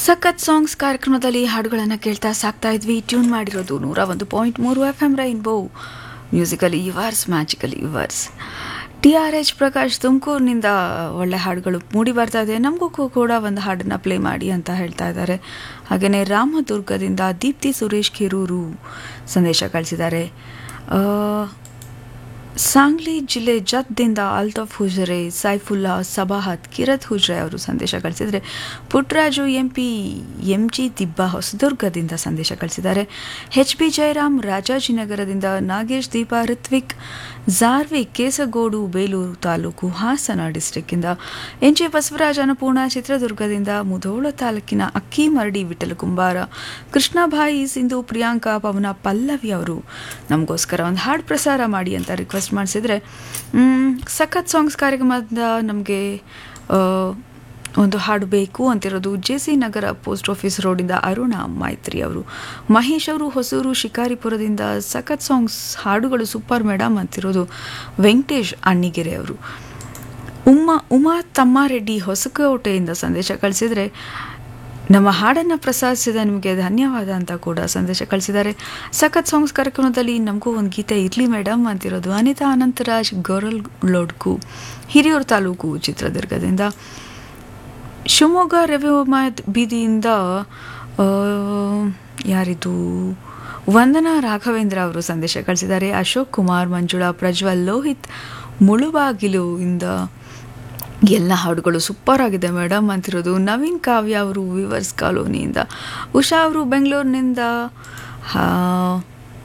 ಸಖತ್ ಸಾಂಗ್ಸ್ ಕಾರ್ಯಕ್ರಮದಲ್ಲಿ ಹಾಡುಗಳನ್ನು ಕೇಳ್ತಾ ಸಾಕ್ತಾ ಇದ್ವಿ ಟ್ಯೂನ್ ಮಾಡಿರೋದು ನೂರ ಒಂದು ಪಾಯಿಂಟ್ ಮೂರು F M Rainbow musically yours magically yours T R H Prakash ತುಮಕೂರಿನಿಂದ ಒಳ್ಳೆ ಹಾಡುಗಳು ಮೂಡಿ ಬರ್ತಾ ಇದೆ ನಮಗೂ ಕೂಡ ಒಂದು ಹಾಡನ್ನು ಪ್ಲೇ ಮಾಡಿ ಅಂತ ಹೇಳ್ತಾ ಇದ್ದಾರೆ ಹಾಗೆಯೇ ರಾಮದುರ್ಗದಿಂದ ದೀಪ್ತಿ ಸುರೇಶ್ ಕಿರೂರು ಸಂದೇಶ ಕಳಿಸಿದ್ದಾರೆ ಆ, ಸಾಂಗ್ಲಿ ಜಿಲ್ಲೆ ಜತ್ದಿಂದ ಅಲ್ತಾಫ್ ಹುಜ್ರೆ ಸೈಫುಲ್ಲಾ ಸಬಾಹತ್ ಕಿರತ್ ಹುಜ್ರೆ ಅವರು ಸಂದೇಶ ಕಳಿಸಿದರೆ Putraju M P M G Dibba ಹೊಸದುರ್ಗದಿಂದ ಸಂದೇಶ ಕಳಿಸಿದ್ದಾರೆ ಎಚ್ ಬಿ ಜಯರಾಮ್ ರಾಜಾಜಿನಗರದಿಂದ ನಾಗೇಶ್ ದೀಪ ಋತ್ವಿಕ್ ಜಾರ್ವಿ ಕೇಸಗೋಡು ಬೇಲೂರು ತಾಲೂಕು ಹಾಸನ ಡಿಸ್ಟಿಕ್ಕಿಂದ ಎನ್ ಜೆ ಬಸವರಾಜ್ ಅನ್ನಪೂರ್ಣ ಚಿತ್ರದುರ್ಗದಿಂದ ಮುಧೋಳ ತಾಲೂಕಿನ ಅಕ್ಕಿಮರಡಿ ವಿಠಲ ಕುಂಬಾರ ಕೃಷ್ಣಭಾಯಿ ಸಿಂಧು ಪ್ರಿಯಾಂಕಾ ಪವನ ಪಲ್ಲವಿ ಅವರು ನಮಗೋಸ್ಕರ ಒಂದು ಹಾಡು ಪ್ರಸಾರ ಮಾಡಿ ಅಂತ ರಿಕ್ವೆಸ್ಟ್ ಮಾಡಿಸಿದ್ರೆ ಸಖತ್ ಸಾಂಗ್ಸ್ ಕಾರ್ಯಕ್ರಮದ ನಮಗೆ ಒಂದು ಹಾಡು ಬೇಕು ಅಂತಿರೋದು J C Nagar post office ರೋಡಿಂದ ಅರುಣ ಮೈತ್ರಿ ಅವರು ಮಹೇಶ್ ಅವರು ಹೊಸೂರು ಶಿಕಾರಿಪುರದಿಂದ ಸಖತ್ ಸಾಂಗ್ಸ್ ಹಾಡುಗಳು ಸೂಪರ್ ಮೇಡಮ್ ಅಂತಿರೋದು ವೆಂಕಟೇಶ್ ಅಣ್ಣಿಗೆರೆ ಅವರು ಉಮ್ಮ ಉಮಾ ತಮ್ಮಾರೆಡ್ಡಿ ಹೊಸಕೋಟೆಯಿಂದ ಸಂದೇಶ ಕಳಿಸಿದರೆ ನಮ್ಮ ಹಾಡನ್ನು ಪ್ರಸಾದಿಸಿದ ನಿಮಗೆ ಧನ್ಯವಾದ ಅಂತ ಕೂಡ ಸಂದೇಶ ಕಳಿಸಿದ್ದಾರೆ ಸಖತ್ ಸಾಂಗ್ಸ್ ಕಾರ್ಯಕ್ರಮದಲ್ಲಿ ನಮಗೂ ಒಂದು ಗೀತೆ ಇರಲಿ ಮೇಡಮ್ ಅಂತಿರೋದು ಅನಿತಾ ಅನಂತರಾಜ್ ಗೊರಲ್ ಲೋಡ್ಕು ಹಿರಿಯೂರು ತಾಲೂಕು ಚಿತ್ರದುರ್ಗದಿಂದ ಶಿವಮೊಗ್ಗ ರವಿಮ ಬೀದಿಯಿಂದ ಆ, ಯಾರಿದು ವಂದನಾ ರಾಘವೇಂದ್ರ ಅವರು ಸಂದೇಶ ಕಳಿಸಿದ್ದಾರೆ ಅಶೋಕ್ ಕುಮಾರ್ ಮಂಜುಳಾ ಪ್ರಜ್ವಲ್ ಲೋಹಿತ್ ಮುಳುಬಾಗಿಲು ಇಂದ ಎಲ್ಲ ಹಾಡುಗಳು ಸೂಪರ್ ಆಗಿದೆ ಮೇಡಮ್ ಅಂತಿರೋದು ನವೀನ್ ಕಾವ್ಯ ಅವರು ವಿವರ್ಸ್ ಕಾಲೋನಿಯಿಂದ ಉಷಾ ಅವರು ಬೆಂಗಳೂರಿನಿಂದ ಹಾ-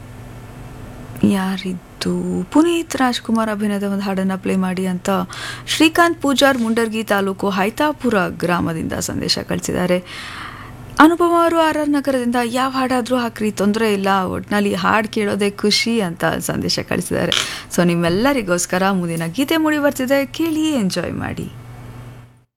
ಯಾರಿದ್ದು ಪುನೀತ್ ರಾಜ್ಕುಮಾರ್ ಅಭಿನಯದ ಒಂದು ಹಾಡನ್ನು ಪ್ಲೇ ಮಾಡಿ ಅಂತ ಶ್ರೀಕಾಂತ್ ಪೂಜಾರ್ ಮುಂಡರ್ಗಿ ತಾಲೂಕು ಹೈತಾಪುರ ಗ್ರಾಮದಿಂದ ಸಂದೇಶ ಕಳಿಸಿದ್ದಾರೆ ಅನುಪಮ ಅವರು ಆರ್ ಆರ್ ನಗರದಿಂದ ಯಾವ ಹಾಡಾದರೂ ಹಾಕ್ರಿ ತೊಂದರೆ ಇಲ್ಲ ಒಟ್ಟಿನಲ್ಲಿ ಹಾಡು ಕೇಳೋದೇ ಖುಷಿ ಅಂತ ಸಂದೇಶ ಕಳಿಸಿದ್ದಾರೆ ಸೊ ನಿಮ್ಮೆಲ್ಲರಿಗೋಸ್ಕರ ಮುಂದಿನ ಗೀತೆ ಮೂಡಿ ಬರ್ತಿದೆ ಕೇಳಿ ಎಂಜಾಯ್ ಮಾಡಿ